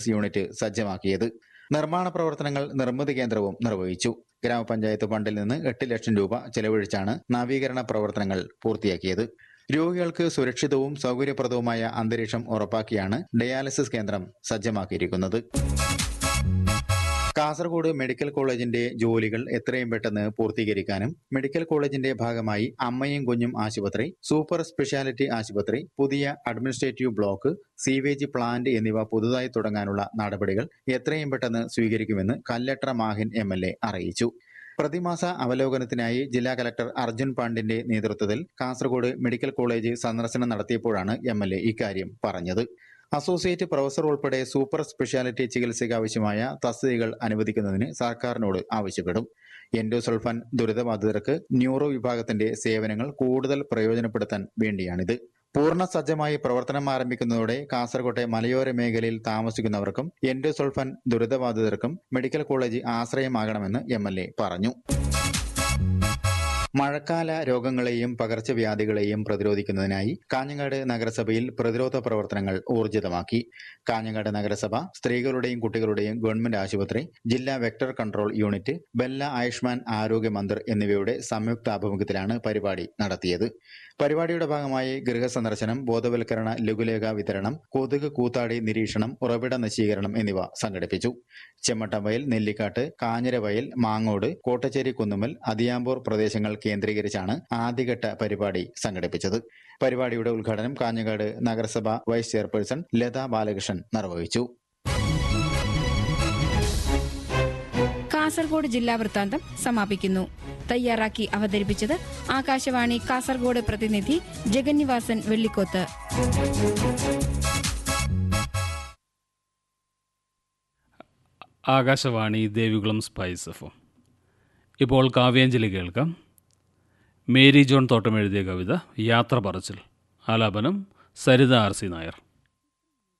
dialysis unit സജ്ജമാക്കിയത് നിർമ്മാണ പ്രവർത്തനങ്ങൾ നിർമ്മിതി കേന്ദ്രവും നിർവഹിച്ചു ഗ്രാമപഞ്ചായത്ത് ഫണ്ടിൽ നിന്ന് എട്ട് ലക്ഷം രൂപ ചെലവഴിച്ചാണ് നവീകരണ പ്രവർത്തനങ്ങൾ പൂർത്തിയാക്കിയത് രോഗികൾക്ക് സുരക്ഷിതവും സൗകര്യപ്രദവുമായ അന്തരീക്ഷം ഉറപ്പാക്കിയാണ് ഡയാലിസിസ് കേന്ദ്രം സജ്ജമാക്കിയിരിക്കുന്നത് കാസർഗോഡ് മെഡിക്കൽ കോളേജിന്റെ ജോലികൾ എത്രയും പെട്ടെന്ന് പൂർത്തീകരിക്കാനും മെഡിക്കൽ കോളേജിന്റെ ഭാഗമായി അമ്മയും കുഞ്ഞും ആശുപത്രി സൂപ്പർ സ്പെഷ്യാലിറ്റി ആശുപത്രി പുതിയ അഡ്മിനിസ്ട്രേറ്റീവ് ബ്ലോക്ക് സീവേജ് പ്ലാന്റ് എന്നിവ പുതുതായി തുടങ്ങാനുള്ള നടപടികൾ എത്രയും പെട്ടെന്ന് സ്വീകരിക്കുമെന്ന് കല്ലട്ര മാഹിൻ എം അറിയിച്ചു പ്രതിമാസ അവലോകനത്തിനായി ജില്ലാ കലക്ടർ അർജുൻ പാണ്ഡിന്റെ നേതൃത്വത്തിൽ കാസർഗോഡ് മെഡിക്കൽ കോളേജ് സന്ദർശനം നടത്തിയപ്പോഴാണ് എം എൽ എ ഇക്കാര്യം പറഞ്ഞത് അസോസിയേറ്റ് പ്രൊഫസർ ഉൾപ്പെടെ സൂപ്പർ സ്പെഷ്യാലിറ്റി ചികിത്സയ്ക്ക് ആവശ്യമായ തസ്തികകൾ അനുവദിക്കുന്നതിന് സർക്കാരിനോട് ആവശ്യപ്പെടും എൻഡോസൾഫാൻ ദുരിതബാധിതർക്ക് ന്യൂറോ വിഭാഗത്തിന്റെ സേവനങ്ങൾ കൂടുതൽ പ്രയോജനപ്പെടുത്താൻ വേണ്ടിയാണിത് പൂർണ്ണ സജ്ജമായി പ്രവർത്തനം ആരംഭിക്കുന്നതോടെ കാസർകോട്ടെ മലയോര മേഖലയിൽ താമസിക്കുന്നവർക്കും എൻഡോസൾഫാൻ ദുരിതബാധിതർക്കും മെഡിക്കൽ കോളേജ് ആശ്രയമാകണമെന്ന് എം പറഞ്ഞു മഴക്കാല രോഗങ്ങളെയും പകർച്ചവ്യാധികളെയും പ്രതിരോധിക്കുന്നതിനായി കാഞ്ഞങ്ങാട് നഗരസഭയിൽ പ്രതിരോധ പ്രവർത്തനങ്ങൾ ഊർജിതമാക്കി കാഞ്ഞങ്ങാട് നഗരസഭ സ്ത്രീകളുടെയും കുട്ടികളുടെയും ഗവൺമെന്റ് ആശുപത്രി ജില്ലാ വെക്ടർ കൺട്രോൾ യൂണിറ്റ് ബെല്ല ആയുഷ്മാൻ ആരോഗ്യ മന്ദിർ എന്നിവയുടെ സംയുക്ത ആഭിമുഖ്യത്തിലാണ് പരിപാടി നടത്തിയത് പരിപാടിയുടെ ഭാഗമായി ഗൃഹസന്ദർശനം ബോധവൽക്കരണ ലഘുലേഖ വിതരണം കൊതുക് കൂത്താടി നിരീക്ഷണം ഉറവിട നശീകരണം എന്നിവ സംഘടിപ്പിച്ചു ചെമ്മട്ടംവയൽ നെല്ലിക്കാട്ട് കാഞ്ഞിരവയൽ മാങ്ങോട് കോട്ടച്ചേരി കുന്നുമ്മൽ അതിയാമ്പൂർ പ്രദേശങ്ങൾ കേന്ദ്രീകരിച്ചാണ് ആദ്യഘട്ട പരിപാടി സംഘടിപ്പിച്ചത് പരിപാടിയുടെ ഉദ്ഘാടനം കാഞ്ഞങ്ങാട് നഗരസഭ വൈസ് ചെയർപേഴ്സൺ ലത ബാലകൃഷ്ണൻ നിർവഹിച്ചു കാസർഗോഡ് ജില്ലാ വൃത്താന്തം സമാപിക്കുന്നു തയ്യാറാക്കി അവതരിപ്പിച്ചത് ആകാശവാണി കാസർഗോഡ് പ്രതിനിധി ജഗന്നിവാസൻ വെള്ളിക്കോത്ത് ആകാശവാണി ദേവികുളം സ്പൈസ് എഫ് ഇപ്പോൾ കാവ്യാഞ്ജലി കേൾക്കാം മേരി ജോൺ തോട്ടം എഴുതിയ കവിത യാത്ര പറച്ചിൽ ആലാപനം സരിത ആർ സി നായർ